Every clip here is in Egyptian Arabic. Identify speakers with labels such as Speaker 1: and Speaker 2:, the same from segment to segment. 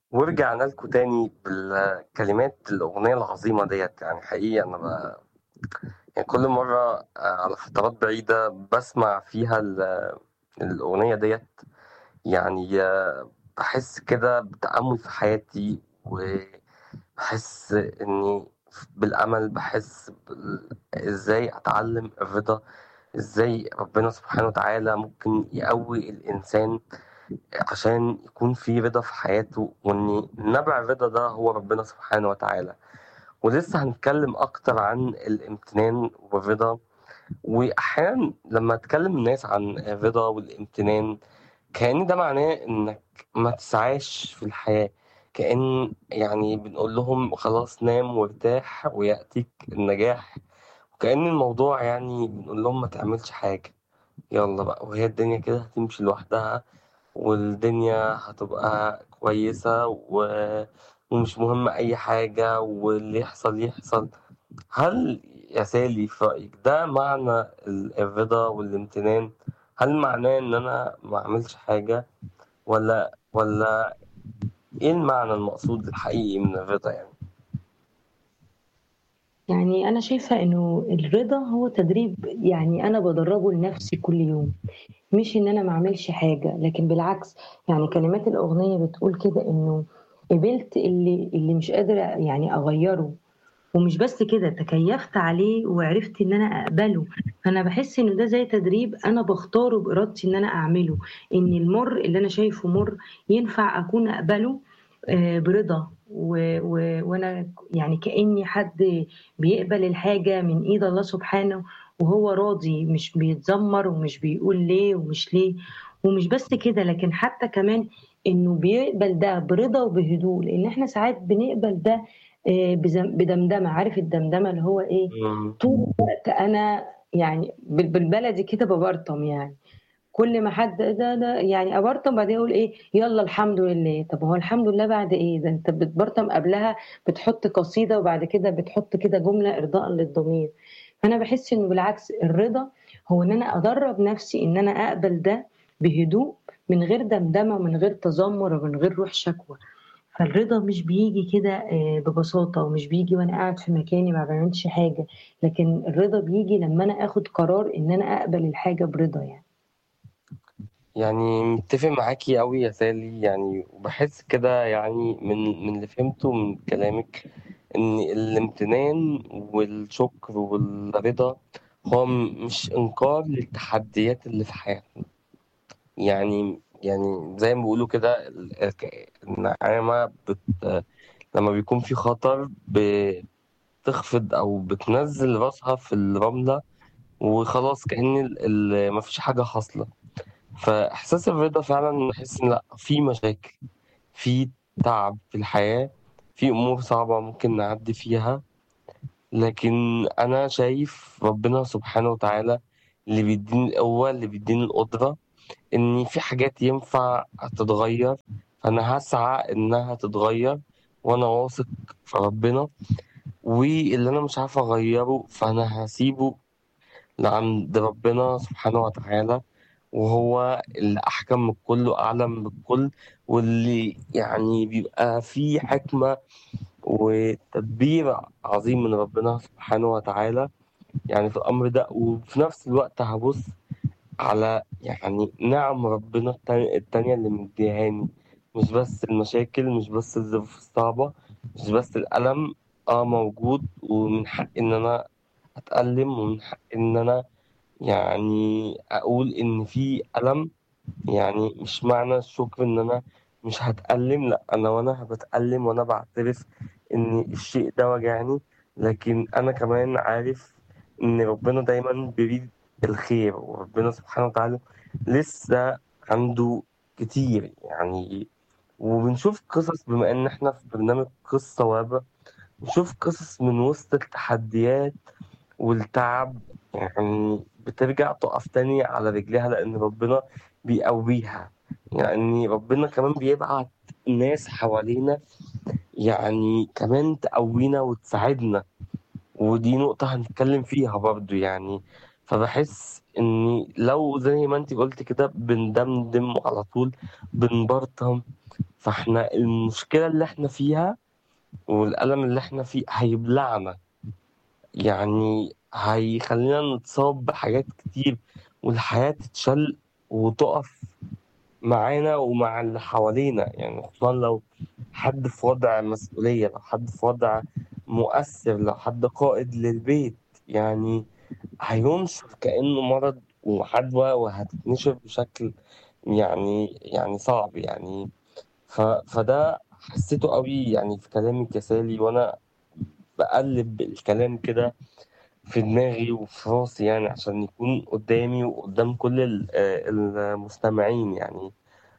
Speaker 1: ورجعنا لكم تاني بالكلمات الأغنية العظيمة ديت يعني حقيقي أنا ب... يعني كل مرة آه، على فترات بعيدة بسمع فيها ال- الأغنية ديت يعني آه، بحس كده بتأمل في حياتي وبحس إني بالأمل بحس بال... إزاي أتعلم الرضا إزاي ربنا سبحانه وتعالى ممكن يقوي الإنسان عشان يكون في رضا في حياته وان نبع الرضا ده هو ربنا سبحانه وتعالى ولسه هنتكلم اكتر عن الامتنان والرضا واحيانا لما اتكلم الناس عن الرضا والامتنان كأن ده معناه انك ما تسعاش في الحياة كأن يعني بنقول لهم خلاص نام وارتاح ويأتيك النجاح وكأن الموضوع يعني بنقول لهم ما تعملش حاجة يلا بقى وهي الدنيا كده هتمشي لوحدها والدنيا هتبقى كويسة و... ومش مهم أي حاجة واللي يحصل يحصل هل يا سالي في رأيك ده معنى ال- الرضا والامتنان هل معناه إن أنا ما أعملش حاجة ولا ولا إيه المعنى المقصود الحقيقي من الرضا يعني؟
Speaker 2: يعني أنا شايفة إنه الرضا هو تدريب يعني أنا بدربه لنفسي كل يوم مش إن أنا ما أعملش حاجة لكن بالعكس يعني كلمات الأغنية بتقول كده إنه قبلت اللي اللي مش قادرة يعني أغيره ومش بس كده تكيفت عليه وعرفت إن أنا أقبله فأنا بحس إنه ده زي تدريب أنا بختاره بإرادتي إن أنا أعمله إن المر اللي أنا شايفه مر ينفع أكون أقبله آه، برضا و- و- وانا يعني كاني حد بيقبل الحاجه من ايد الله سبحانه وهو راضي مش بيتذمر ومش بيقول ليه ومش ليه ومش بس كده لكن حتى كمان انه بيقبل ده برضا وبهدوء لان احنا ساعات بنقبل ده آه، بزم- بدمدمه عارف الدمدمه اللي هو ايه
Speaker 1: مم.
Speaker 2: طول الوقت انا يعني بال- بالبلدي كده ببرطم يعني كل ما حد ده ده يعني ابرطم بعدين اقول ايه يلا الحمد لله طب هو الحمد لله بعد ايه ده انت بتبرطم قبلها بتحط قصيده وبعد كده بتحط كده جمله ارضاء للضمير فانا بحس انه بالعكس الرضا هو ان انا ادرب نفسي ان انا اقبل ده بهدوء من غير دمدمه ومن غير تذمر ومن غير روح شكوى فالرضا مش بيجي كده آه، ببساطة ومش بيجي وأنا قاعد في مكاني ما بعملش حاجة لكن الرضا بيجي لما أنا آخد قرار إن أنا أقبل الحاجة برضا يعني
Speaker 1: يعني متفق معاكي أوي يا سالي يعني وبحس كده يعني من من اللي فهمته من كلامك إن الامتنان والشكر والرضا هو م- مش إنكار للتحديات اللي في حياتنا يعني يعني زي ما بيقولوا كده ال- الك- النعامة بت لما بيكون في خطر بتخفض أو بتنزل راسها في الرملة وخلاص كأن ال- ال- مفيش حاجة حاصلة فإحساس الرضا فعلا بحس إن لأ في مشاكل في تعب في الحياة في أمور صعبة ممكن نعدي فيها لكن أنا شايف ربنا سبحانه وتعالى اللي بيديني القوة اللي بيديني القدرة إن في حاجات ينفع تتغير فأنا هسعى إنها تتغير وأنا واثق في ربنا واللي أنا مش عارف أغيره فأنا هسيبه لعند ربنا سبحانه وتعالى وهو اللي أحكم من الكل وأعلم من الكل واللي يعني بيبقى فيه حكمة وتدبير عظيم من ربنا سبحانه وتعالى يعني في الأمر ده وفي نفس الوقت هبص على يعني نعم ربنا التانية, التانية اللي مديهاني مش بس المشاكل مش بس الظروف الصعبة مش بس الألم اه موجود ومن حق إن أنا أتألم ومن حق إن أنا يعني أقول إن في ألم يعني مش معنى الشكر إن أنا مش هتألم لأ أنا وأنا بتألم وأنا بعترف إن الشيء ده وجعني لكن أنا كمان عارف إن ربنا دايما بيريد الخير وربنا سبحانه وتعالى لسه عنده كتير يعني وبنشوف قصص بما إن إحنا في برنامج قصة وابة نشوف قصص من وسط التحديات والتعب يعني بترجع تقف تاني على رجليها لأن ربنا بيقويها يعني ربنا كمان بيبعت ناس حوالينا يعني كمان تقوينا وتساعدنا ودي نقطة هنتكلم فيها برضو يعني فبحس إني لو زي ما انتي قلت كده بندمدم على طول بنبرطم فاحنا المشكلة اللي احنا فيها والألم اللي احنا فيه هيبلعنا يعني هيخلينا نتصاب بحاجات كتير والحياة تتشل وتقف معانا ومع اللي حوالينا يعني خصوصا لو حد في وضع مسؤولية لو حد في وضع مؤثر لو حد قائد للبيت يعني هينشر كأنه مرض وعدوى وهتتنشر بشكل يعني يعني صعب يعني ف... فده حسيته قوي يعني في كلامك يا سالي وانا بقلب الكلام كده في دماغي وفي راسي يعني عشان يكون قدامي وقدام كل ال- آه، المستمعين يعني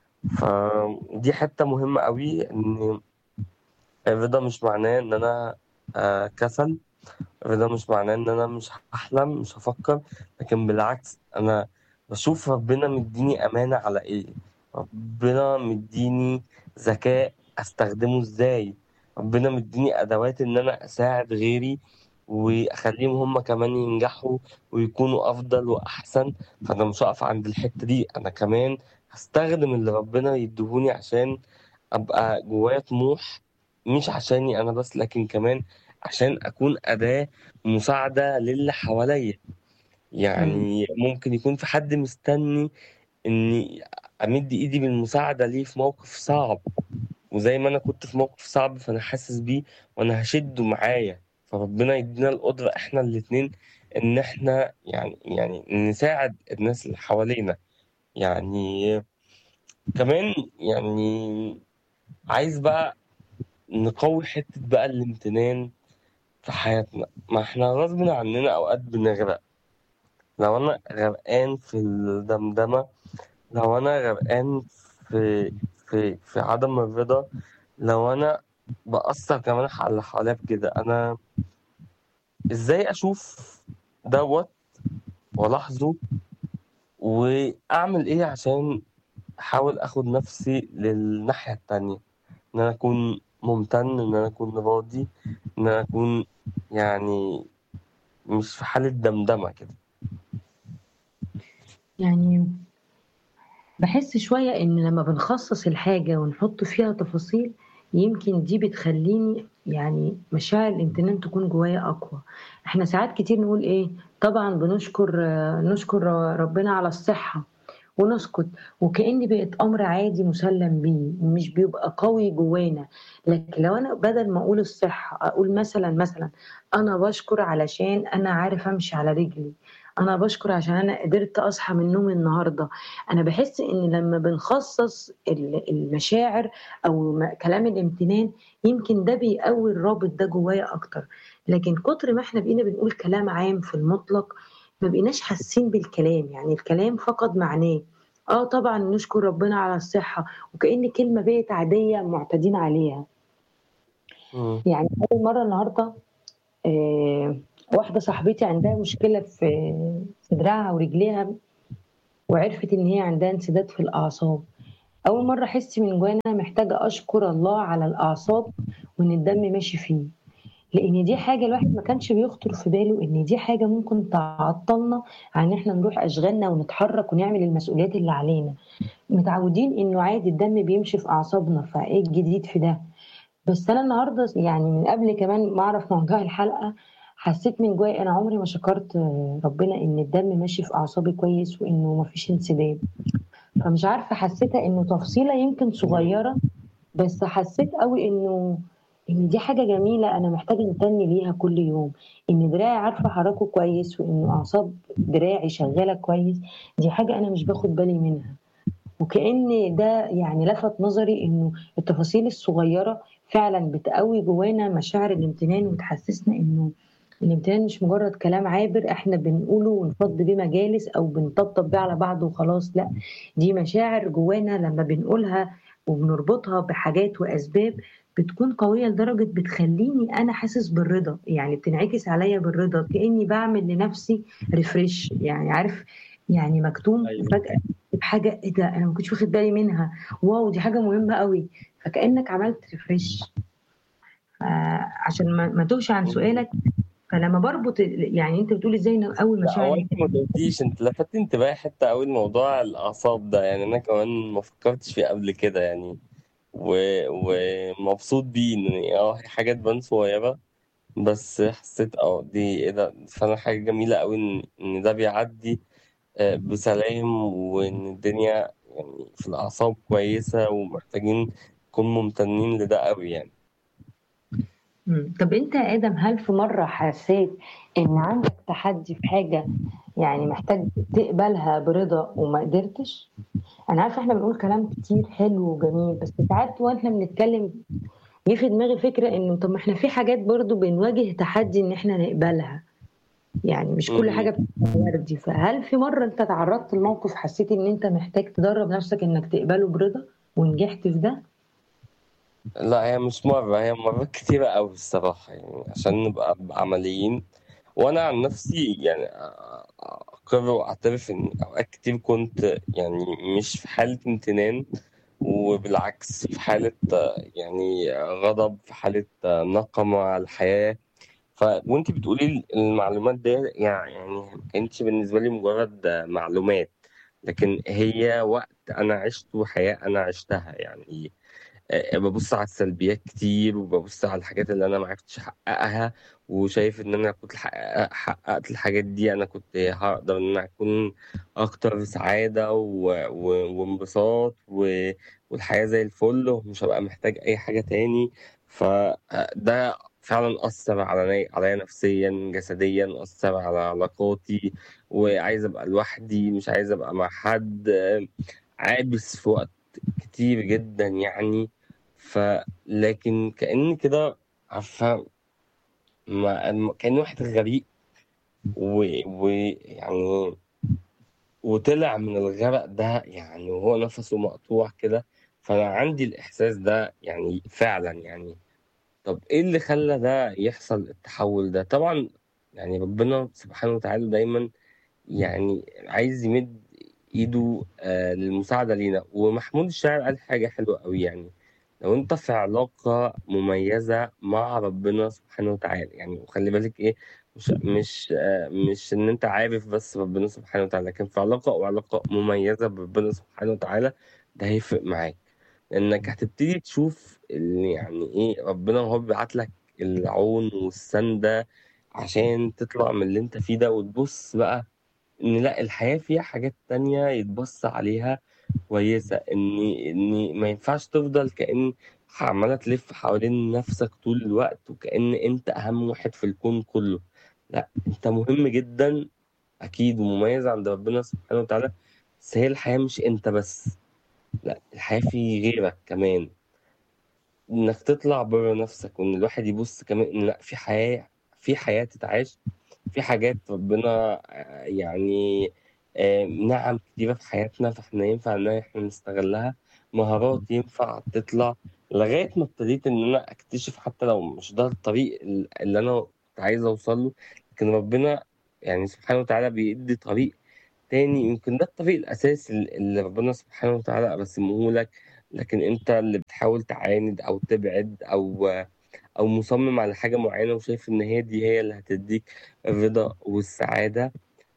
Speaker 1: فدي حتة مهمة قوي ان الرضا مش معناه ان انا آه، كسل الرضا مش معناه ان انا مش هحلم مش هفكر لكن بالعكس انا بشوف ربنا مديني امانة على ايه ربنا مديني ذكاء استخدمه ازاي ربنا مديني ادوات ان انا اساعد غيري واخليهم هم كمان ينجحوا ويكونوا افضل واحسن فانا مش هقف عند الحتة دي انا كمان هستخدم اللي ربنا يديهوني عشان ابقى جوايا طموح مش عشاني انا بس لكن كمان عشان اكون اداة مساعدة للي حواليا
Speaker 2: مم.
Speaker 1: يعني ممكن يكون في حد مستني اني امد ايدي بالمساعدة ليه في موقف صعب وزي ما انا كنت في موقف صعب فانا حاسس بيه وانا هشده معايا فربنا يدينا القدرة احنا الاتنين ان احنا يعني يعني نساعد الناس اللي حوالينا يعني كمان يعني عايز بقى نقوي حتة بقى الامتنان في حياتنا ما احنا غصب عننا اوقات بنغرق لو انا غرقان في الدمدمة لو انا غرقان في في في عدم الرضا لو انا بأثر كمان على اللي حواليا بكده انا ازاي اشوف دوت والاحظه واعمل ايه عشان احاول اخد نفسي للناحية التانية ان انا اكون ممتن ان انا اكون راضي ان انا اكون يعني مش في حالة دمدمة كده
Speaker 2: يعني بحس شوية إن لما بنخصص الحاجة ونحط فيها تفاصيل يمكن دي بتخليني يعني مشاعر الامتنان تكون جوايا أقوى احنا ساعات كتير نقول ايه طبعا بنشكر آه، نشكر ربنا على الصحة ونسكت وكأن بقت أمر عادي مسلم بيه مش بيبقى قوي جوانا لكن لو أنا بدل ما أقول الصحة أقول مثلا مثلا أنا بشكر علشان أنا عارف أمشي على رجلي أنا بشكر عشان أنا قدرت أصحى من النوم النهاردة أنا بحس إن لما بنخصص ال- المشاعر أو م- كلام الامتنان يمكن ده بيقوي الرابط ده جوايا أكتر لكن كتر ما احنا بقينا بنقول كلام عام في المطلق ما بقيناش حاسين بالكلام يعني الكلام فقد معناه اه طبعا نشكر ربنا على الصحة وكأن كلمة بقت عادية معتادين عليها
Speaker 1: مم.
Speaker 2: يعني أول مرة النهاردة آه واحدة صاحبتي عندها مشكلة في في دراعها ورجليها وعرفت إن هي عندها انسداد في الأعصاب أول مرة أحس من جوانا محتاجة أشكر الله على الأعصاب وإن الدم ماشي فيه لان دي حاجه الواحد ما كانش بيخطر في باله ان دي حاجه ممكن تعطلنا عن ان احنا نروح اشغالنا ونتحرك ونعمل المسؤوليات اللي علينا متعودين انه عادي الدم بيمشي في اعصابنا فايه الجديد في ده بس انا النهارده يعني من قبل كمان ما اعرف موضوع الحلقه حسيت من جوايا انا عمري ما شكرت ربنا ان الدم ماشي في اعصابي كويس وانه ما فيش انسداد فمش عارفه حسيتها انه تفصيله يمكن صغيره بس حسيت قوي انه ان دي حاجه جميله انا محتاجه امتن ليها كل يوم ان دراعي عارفه احركه كويس وان اعصاب دراعي شغاله كويس دي حاجه انا مش باخد بالي منها وكأن ده يعني لفت نظري انه التفاصيل الصغيره فعلا بتقوي جوانا مشاعر الامتنان وتحسسنا انه الامتنان مش مجرد كلام عابر احنا بنقوله ونفض بيه مجالس او بنطبطب بيه على بعض وخلاص لا دي مشاعر جوانا لما بنقولها وبنربطها بحاجات واسباب بتكون قوية لدرجة بتخليني أنا حاسس بالرضا يعني بتنعكس عليا بالرضا كأني بعمل لنفسي ريفريش يعني عارف يعني مكتوم
Speaker 1: ايوه
Speaker 2: وفجأة بحاجة إيه ده أنا ما كنتش واخد بالي منها واو دي حاجة مهمة قوي فكأنك عملت ريفريش عشان ما ما توهش عن
Speaker 1: مم.
Speaker 2: سؤالك فلما بربط يعني انت بتقول ازاي نقوي
Speaker 1: لا
Speaker 2: مشاعر
Speaker 1: هو انت ما قلتيش انت لفتت انتباهي حتى قوي الموضوع الاعصاب ده يعني انا كمان ما فكرتش فيه قبل كده يعني و... ومبسوط بيه ان اه هي حاجة تبان صغيرة بس حسيت اه دي ايه ده فعلا حاجة جميلة قوي ان ان ده بيعدي آه، بسلام وان الدنيا يعني في الأعصاب كويسة ومحتاجين نكون ممتنين لده قوي يعني
Speaker 2: مم. طب انت يا ادم هل في مره حسيت ان عندك تحدي في حاجه يعني محتاج تقبلها برضا وما قدرتش انا عارفه احنا بنقول كلام كتير حلو وجميل بس ساعات واحنا بنتكلم جه في دماغي فكره انه طب ما احنا في حاجات برضو بنواجه تحدي ان احنا نقبلها يعني مش كل
Speaker 1: م-
Speaker 2: حاجه بتبقى وردي فهل في مره انت تعرضت لموقف حسيت ان انت محتاج تدرب نفسك انك تقبله برضا ونجحت في ده
Speaker 1: لا هي مش مرة هي مرات كتيرة قوي الصراحة يعني عشان نبقى عمليين وأنا عن نفسي يعني أقر وأعترف إن أوقات كتير كنت يعني مش في حالة امتنان وبالعكس في حالة آه، يعني غضب في حالة آه، نقمة على الحياة ف وانت بتقولي المعلومات دي يعني يعني ما كانتش بالنسبة لي مجرد آه، معلومات لكن هي وقت أنا عشته حياة أنا عشتها يعني آه، ببص على السلبيات كتير وببص على الحاجات اللي انا ما عرفتش احققها وشايف ان انا كنت حقق- حققت الحاجات دي انا كنت هقدر ان انا اكون اكتر سعادة و- و- وانبساط و- والحياة زي الفل ومش هبقى محتاج اي حاجة تاني فده فعلا أثر على عليا نفسيا جسديا أثر على علاقاتي وعايز أبقى لوحدي مش عايز أبقى مع حد آه، عابس في وقت كتير جدا يعني ف لكن كأن كده عارفة ما ما- كأن واحد غريق ويعني و... ويعني وطلع من الغرق ده يعني وهو نفسه مقطوع كده فأنا عندي الإحساس ده يعني فعلا يعني طب إيه اللي خلى ده يحصل التحول ده طبعا يعني ربنا سبحانه وتعالى دايما يعني عايز يمد ايده آه للمساعدة لينا ومحمود الشاعر قال حاجة حلوة قوي يعني لو انت في علاقة مميزة مع ربنا سبحانه وتعالى يعني وخلي بالك ايه مش مش آه مش ان انت عارف بس ربنا سبحانه وتعالى لكن في علاقة او علاقة مميزة بربنا سبحانه وتعالى ده هيفرق معاك لانك هتبتدي تشوف ال- يعني ايه ربنا هو بيبعت لك العون والسندة عشان تطلع من اللي انت فيه ده وتبص بقى ان لا الحياة فيها حاجات تانية يتبص عليها كويسة ان ان ما ينفعش تفضل كأن عمالة تلف حوالين نفسك طول الوقت وكأن انت اهم واحد في الكون كله لا انت مهم جدا اكيد ومميز عند ربنا سبحانه وتعالى بس هي الحياة مش انت بس لا الحياة في غيرك كمان انك تطلع بره نفسك وان الواحد يبص كمان ان لا في حياة في حياة تتعاش في حاجات ربنا آه، يعني آه، نعم كتيرة في حياتنا فاحنا ينفع ان احنا نستغلها مهارات ينفع تطلع لغاية ما ابتديت ان انا اكتشف حتى لو مش ده الطريق اللي انا كنت عايز اوصل له لكن ربنا يعني سبحانه وتعالى بيدي طريق تاني يمكن ده الطريق الأساسي اللي ربنا سبحانه وتعالى رسمه لك لكن أنت اللي بتحاول تعاند أو تبعد أو أو مصمم على حاجة معينة وشايف إن هي دي هي اللي هتديك الرضا والسعادة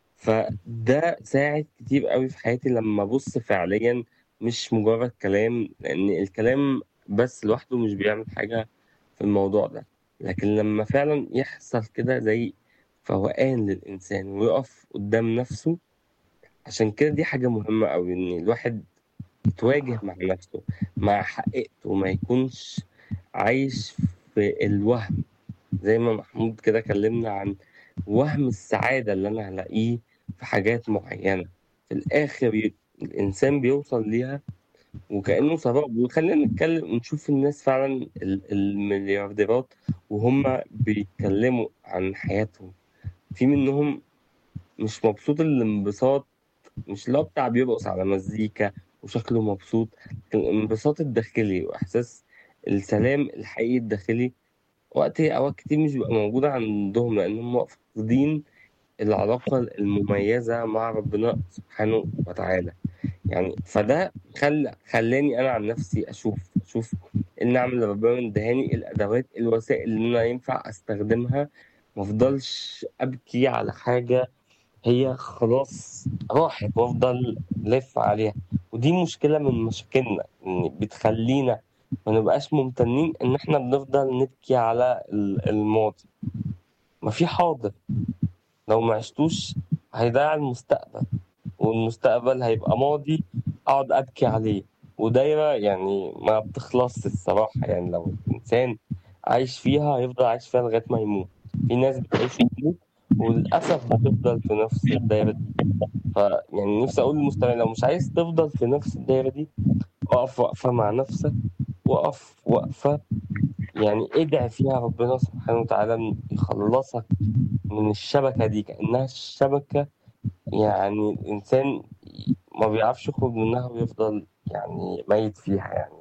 Speaker 1: فده ساعد كتير قوي في حياتي لما أبص فعليا مش مجرد كلام لأن الكلام بس لوحده مش بيعمل حاجة في الموضوع ده لكن لما فعلا يحصل كده زي فوقان للإنسان ويقف قدام نفسه عشان كده دي حاجة مهمة أوي إن الواحد يتواجه مع نفسه مع حقيقته ما يكونش عايش في الوهم زي ما محمود كده كلمنا عن وهم السعادة اللي أنا هلاقيه في حاجات معينة في الآخر ي- الإنسان بيوصل ليها وكأنه سراب وخلينا نتكلم ونشوف الناس فعلا ال- المليارديرات وهم بيتكلموا عن حياتهم في منهم مش مبسوط الانبساط مش اللي هو بتاع بيرقص على مزيكا وشكله مبسوط لكن الانبساط الداخلي وإحساس السلام الحقيقي الداخلي وقت أوقات كتير مش بيبقى موجود عندهم لأنهم فاقدين العلاقة المميزة مع ربنا سبحانه وتعالى يعني فده خل... خلاني أنا عن نفسي أشوف أشوف النعم اللي ربنا مدهاني الأدوات الوسائل اللي أنا ينفع أستخدمها مفضلش أبكي على حاجة هي خلاص راحت وافضل لف عليها ودي مشكلة من مشاكلنا ان بتخلينا ما نبقاش ممتنين ان احنا بنفضل نبكي على ال- الماضي ما في حاضر لو ما عشتوش هيضيع المستقبل والمستقبل هيبقى ماضي اقعد ابكي عليه ودايرة يعني ما بتخلصش الصراحة يعني لو الانسان عايش فيها هيفضل عايش فيها لغاية ما يموت في ناس بتعيش وتموت وللأسف هتفضل في نفس الدايرة دي فيعني نفسي أقول للمستمع لو مش عايز تفضل في نفس الدايرة دي اقف وقفة مع نفسك وقف وقفة يعني ادعي فيها ربنا سبحانه وتعالى إن يخلصك من الشبكة دي كأنها الشبكة يعني الإنسان ما بيعرفش يخرج منها ويفضل يعني ميت فيها يعني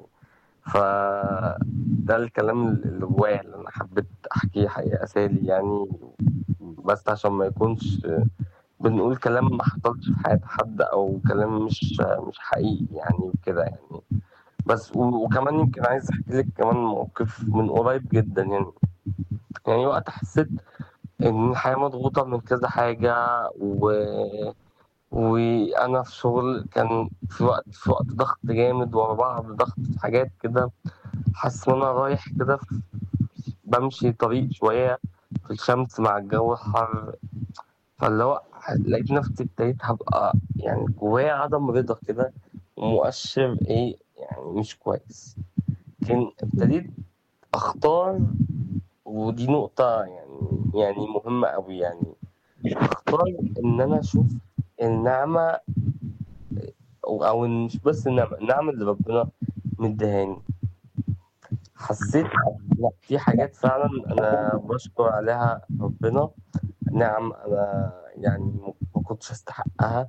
Speaker 1: فده الكلام اللي جوايا اللي أنا حبيت أحكيه حقيقة سالي يعني بس عشان ما يكونش بنقول كلام ما حصلش في حياة حد أو كلام مش مش حقيقي يعني وكده يعني بس و- وكمان يمكن عايز أحكي لك كمان موقف من قريب جدا يعني يعني وقت حسيت إن الحياة مضغوطة من كذا حاجة و... وأنا في شغل كان في وقت في وقت ضغط جامد ورا بعض ضغط في حاجات كده حاسس إن أنا رايح كده في- بمشي طريق شوية في الشمس مع الجو الحر فاللي هو لقيت نفسي ابتديت هبقى يعني جوايا عدم رضا كده ومؤشر إيه يعني مش كويس لكن ابتديت أختار ودي نقطة يعني يعني مهمة أوي يعني أختار إن أنا أشوف النعمة أو أو مش بس النعمة النعمة اللي ربنا مديهاني حسيت لا في حاجات فعلا أنا بشكر عليها ربنا نعم أنا يعني ما كنتش أستحقها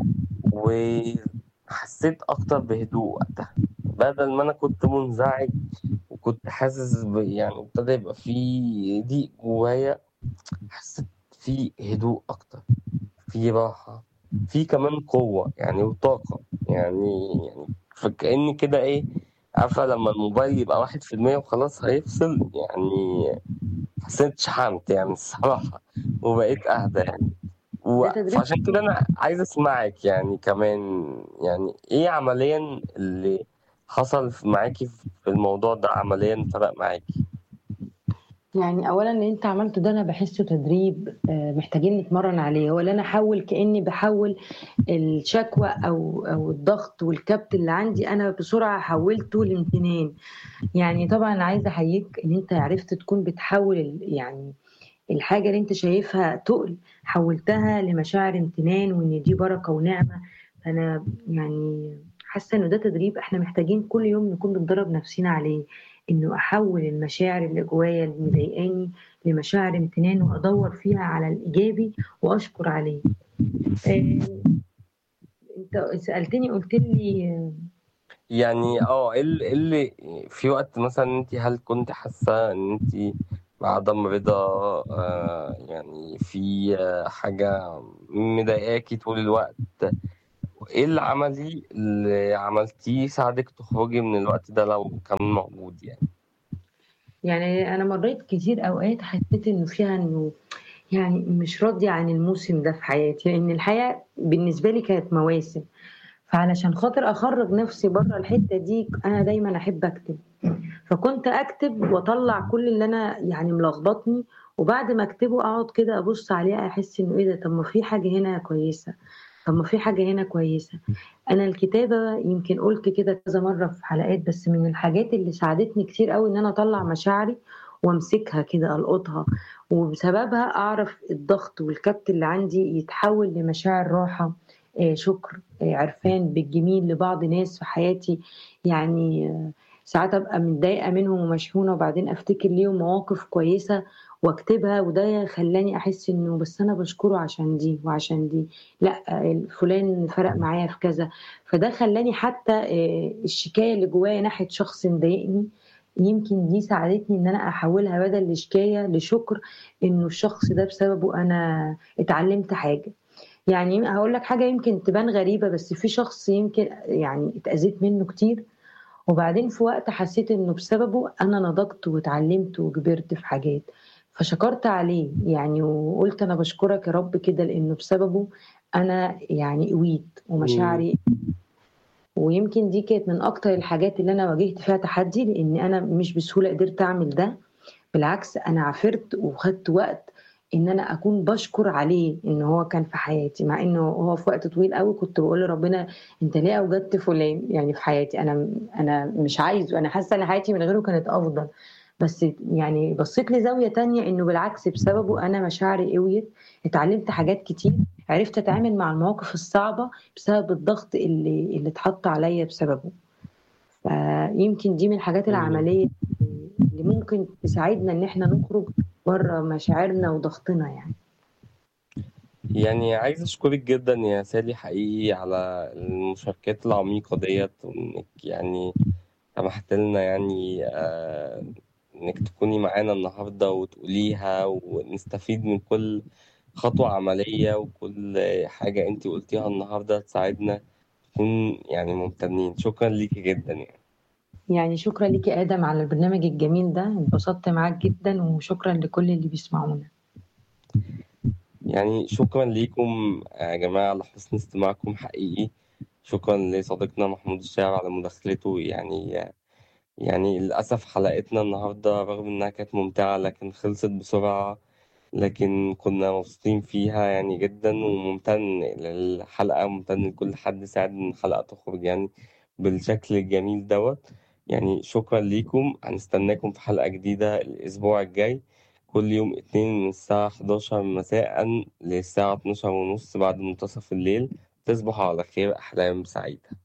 Speaker 1: وحسيت أكتر بهدوء وقتها بدل ما أنا كنت منزعج وكنت حاسس ب- يعني ابتدى يبقى في ضيق جوايا حسيت في هدوء أكتر في راحة في كمان قوة يعني وطاقة يعني يعني فكأني كده إيه عارفة لما الموبايل يبقى واحد في المية وخلاص هيفصل يعني حسيت شحنت يعني الصراحة وبقيت أهدى يعني و...
Speaker 2: ده تدريب
Speaker 1: فعشان كده أنا عايز أسمعك يعني كمان يعني إيه عمليا اللي حصل في- معاكي في الموضوع ده عمليا فرق معاكي
Speaker 2: يعني اولا اللي انت عملته ده انا بحسه تدريب آه، محتاجين نتمرن عليه هو اللي انا احول كاني بحول الشكوى او او الضغط والكبت اللي عندي انا بسرعه حولته لامتنان يعني طبعا عايزه احييك ان انت عرفت تكون بتحول ال- يعني الحاجه اللي انت شايفها تقل حولتها لمشاعر امتنان وان دي بركه ونعمه انا يعني حاسه انه ده تدريب احنا محتاجين كل يوم نكون بندرب نفسنا عليه انه احول المشاعر اللي جوايا اللي مضايقاني لمشاعر امتنان وادور فيها على الايجابي واشكر عليه آه، انت سالتني قلت لي آه،
Speaker 1: يعني اه إيه اللي إيه اللي في وقت مثلا انت هل كنت حاسة ان انت بعدم رضا آه يعني في آه، حاجة مضايقاكي طول الوقت ايه العملي اللي عملتيه ساعدك تخرجي من الوقت ده لو كان موجود يعني
Speaker 2: يعني انا مريت كتير اوقات حسيت انه فيها انه يعني مش راضيه عن الموسم ده في حياتي لان الحياه بالنسبه لي كانت مواسم فعلشان خاطر اخرج نفسي بره الحته دي انا دايما احب اكتب فكنت اكتب واطلع كل اللي انا يعني ملخبطني وبعد ما اكتبه اقعد كده ابص عليه احس انه ايه ده طب ما في حاجه هنا كويسه طب ما في حاجه هنا كويسه انا الكتابه يمكن قلت كده كذا مره في حلقات بس من الحاجات اللي ساعدتني كتير قوي ان انا اطلع مشاعري وامسكها كده القطها وبسببها اعرف الضغط والكبت اللي عندي يتحول لمشاعر راحه آه، شكر آه، عرفان بالجميل لبعض ناس في حياتي يعني آه، ساعات ابقى متضايقه منهم ومشحونه وبعدين افتكر ليهم مواقف كويسه واكتبها وده خلاني احس انه بس انا بشكره عشان دي وعشان دي لا آه، فلان فرق معايا في كذا فده خلاني حتى آه، الشكايه اللي جوايا ناحيه شخص مضايقني يمكن دي ساعدتني ان انا احولها بدل لشكايه لشكر انه الشخص ده بسببه انا اتعلمت حاجه يعني هقول لك حاجه يمكن تبان غريبه بس في شخص يمكن يعني اتاذيت منه كتير وبعدين في وقت حسيت انه بسببه انا نضجت واتعلمت وكبرت في حاجات فشكرت عليه يعني وقلت انا بشكرك يا رب كده لانه بسببه انا يعني قويت
Speaker 1: مم.
Speaker 2: ومشاعري ويمكن دي كانت من أكتر الحاجات اللي أنا واجهت فيها تحدي لإن أنا مش بسهولة قدرت أعمل ده بالعكس أنا عافرت وخدت وقت إن أنا أكون باشكر عليه إن هو كان في حياتي مع إنه هو في وقت طويل أوي كنت باقول لربنا أنت ليه أوجدت فلان يعني في حياتي أنا أنا مش عايزه أنا حاسة إن حياتي من غيره كانت أفضل بس يعني بصيت لزاوية تانية إنه بالعكس بسببه أنا مشاعري قويت اتعلمت حاجات كتير عرفت أتعامل مع المواقف الصعبة بسبب الضغط اللي اللي اتحط عليا بسببه فيمكن دي من الحاجات
Speaker 1: إمم.
Speaker 2: العملية اللي ممكن تساعدنا إن إحنا نخرج برّه مشاعرنا وضغطنا يعني.
Speaker 1: يعني عايز أشكرِك جدًا يا سالي حقيقي على المشاركات العميقة ديّة، وإنِّك يعني سمحتِ لنا يعني آآ إنِّك تكوني معانا النهارده وتقوليها ونستفيد من كل خطوة عملية وكل حاجة أنتِ قُلتيها النهارده تساعدنا نكون يعني ممتنين، شكرًا ليكِ جدًا يعني.
Speaker 2: يعني شكرًا ليك يا آدم على البرنامج الجميل ده، اتبسطت معاك جدًا وشكرًا لكل اللي بيسمعونا.
Speaker 1: يعني شكرًا ليكم يا جماعة على حُسن استماعكم حقيقي، شكرًا لصديقنا محمود الشاعر على مداخلته يعني يعني للأسف حلقتنا النهارده رغم إنها كانت ممتعة لكن خلصت بسرعة، لكن كنا مبسوطين فيها يعني جدًا وممتن للحلقة، وممتن لكل حد ساعد إن الحلقة تخرج يعني بالشكل الجميل دوّة، يعني شكرًا ليكم، هنستناكم في حلقة جديدة الأسبوع الجاي كل يوم اتنين من الساعة 11:00 مساءً للساعة 12:30 بعد منتصف الليل، تصبحوا على خير، أحلام سعيدة.